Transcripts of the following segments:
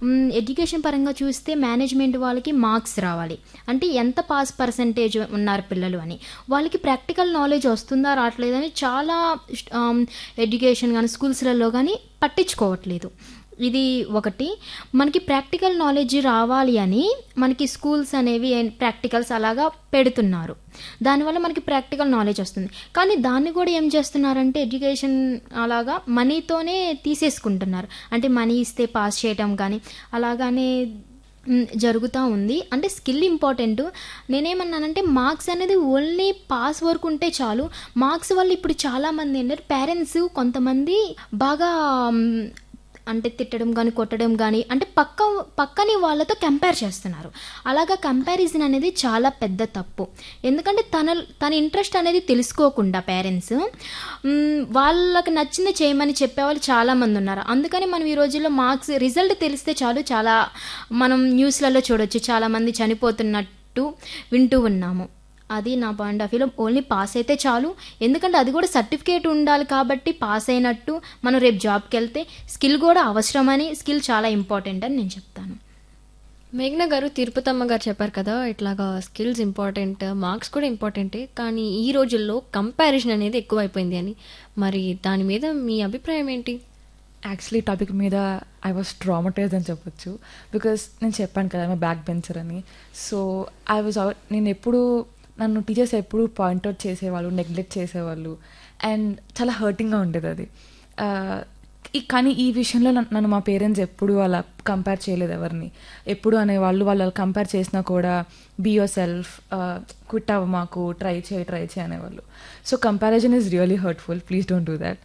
education పరంగా చూస్తే management వాళ్ళకి మార్క్స్ రావాలి అంటే ఎంత పాస్ పర్సంటేజ్ ఉన్నారు పిల్లలు అని వాళ్ళకి ప్రాక్టికల్ నాలెడ్జ్ వస్తుందా రావట్లేదని చాలా ఎడ్యుకేషన్ కానీ స్కూల్స్లలో కానీ పట్టించుకోవట్లేదు ఇది ఒకటి మనకి ప్రాక్టికల్ నాలెడ్జ్ రావాలి అని మనకి స్కూల్స్ అనేవి ప్రాక్టికల్స్ అలాగా పెడుతున్నారు దానివల్ల మనకి ప్రాక్టికల్ నాలెడ్జ్ వస్తుంది కానీ దాన్ని కూడా ఏం చేస్తున్నారంటే ఎడ్యుకేషన్ అలాగా మనీతోనే తీసేసుకుంటున్నారు అంటే మనీ ఇస్తే పాస్ చేయటం కానీ అలాగానే మ్, జరుగుతూ ఉంది అంటే స్కిల్ ఇంపార్టెంట్ నేనేమన్నానంటే మార్క్స్ అనేది ఓన్లీ పాస్ వరకు ఉంటే చాలు మార్క్స్ వల్ల ఇప్పుడు చాలామంది ఏంటంటే పేరెంట్స్ కొంతమంది బాగా మ్, అంటే తిట్టడం కానీ కొట్టడం కానీ అంటే పక్క పక్కని వాళ్ళతో కంపేర్ చేస్తున్నారు అలాగా కంపారిజన్ అనేది చాలా పెద్ద తప్పు ఎందుకంటే తన తన ఇంట్రెస్ట్ అనేది తెలుసుకోకుండా పేరెంట్స్ వాళ్ళకి నచ్చింది చేయమని చెప్పేవాళ్ళు చాలామంది ఉన్నారు అందుకని మనం ఈ రోజుల్లో మార్క్స్ రిజల్ట్ తెలిస్తే చాలు చాలా మనం న్యూస్లలో చూడొచ్చు చాలామంది చనిపోతున్నట్టు వింటూ ఉన్నాము అది నా పాయింట్ ఆఫ్ వ్యూలో ఓన్లీ పాస్ అయితే చాలు ఎందుకంటే అది కూడా సర్టిఫికేట్ ఉండాలి కాబట్టి పాస్ అయినట్టు మనం రేపు జాబ్కి వెళ్తే స్కిల్ కూడా అవసరమని స్కిల్ చాలా ఇంపార్టెంట్ అని నేను చెప్తాను మేఘ్నా గారు తిరుపతమ్మ గారు చెప్పారు కదా ఇట్లాగా స్కిల్స్ ఇంపార్టెంట్ మార్క్స్ కూడా ఇంపార్టెంటే కానీ ఈ రోజుల్లో కంపారిజన్ అనేది ఎక్కువైపోయింది అని మరి దాని మీద మీ అభిప్రాయం ఏంటి యాక్చువల్లీ టాపిక్ మీద ఐ వాస్ ట్రామటైజ్ అని చెప్పొచ్చు బికాస్ నేను చెప్పాను కదా మా బ్యాక్ బెంచర్ అని సో ఐ వాజ్ నేను ఎప్పుడు నన్ను టీచర్స్ ఎప్పుడు పాయింట్అవుట్ చేసేవాళ్ళు నెగ్లెక్ట్ చేసేవాళ్ళు అండ్ చాలా హర్టింగ్గా ఉండేది అది ఆ, ఈ- కానీ ఈ విషయంలో నన్ను నన్ను మా పేరెంట్స్ ఎప్పుడు అలా కంపేర్ చేయలేదు ఎవరిని ఎప్పుడు అనేవాళ్ళు వాళ్ళు అలా కంపేర్ చేసినా కూడా బీ యోర్ సెల్ఫ్ క్విట్ అవ్వ మాకు ట్రై చేయి ట్రై చేయి అనేవాళ్ళు so comparison is really hurtful please don't do that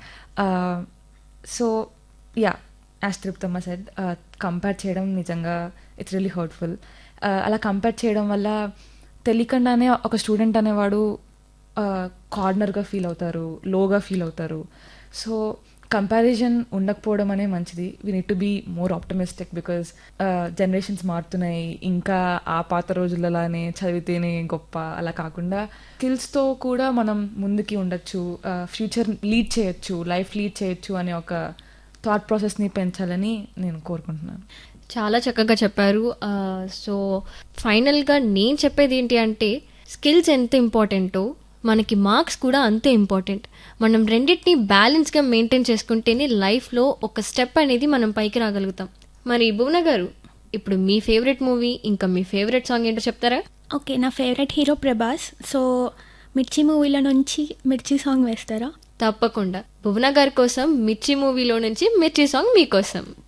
so yeah as Tirupatamma said compare చేయడం నిజంగా ఇట్స్ రియలీ హర్ట్ఫుల్ అలా కంపేర్ చేయడం వల్ల తెలియకుండానే ఒక స్టూడెంట్ అనేవాడు కార్నర్గా ఫీల్ అవుతారు లోగా ఫీల్ అవుతారు సో కంపారిజన్ ఉండకపోవడం అనే మంచిది we need to be more optimistic because generations మారుతున్నాయి ఇంకా ఆ పాత రోజులలానే చదివితేనే గొప్ప అలా కాకుండా స్కిల్స్తో కూడా మనం ముందుకి ఉండొచ్చు ఫ్యూచర్ లీడ్ చేయొచ్చు లైఫ్ లీడ్ చేయొచ్చు అనే ఒక థాట్ ప్రాసెస్ని పెంచాలని నేను కోరుకుంటున్నాను చాలా చక్కగా చెప్పారు ఆ, సో ఫైనల్గా నేను చెప్పేది ఏంటి అంటే స్కిల్స్ ఎంత ఇంపార్టెంటో మనకి మార్క్స్ కూడా అంతే ఇంపార్టెంట్ మనం రెండింటిని బ్యాలెన్స్గా మెయింటైన్ చేసుకుంటేనే లైఫ్లో ఒక స్టెప్ అనేది మనం పైకి రాగలుగుతాం మరి భువన గారు ఇప్పుడు మీ ఫేవరెట్ మూవీ ఇంకా మీ ఫేవరెట్ సాంగ్ ఏంటో చెప్తారా ఓకే నా ఫేవరెట్ హీరో ప్రభాస్ సో మిర్చి మూవీలో నుంచి మిర్చి సాంగ్ వేస్తారా తప్పకుండా భువన గారి కోసం మిర్చి మూవీలో నుంచి మిర్చి సాంగ్ మీకోసం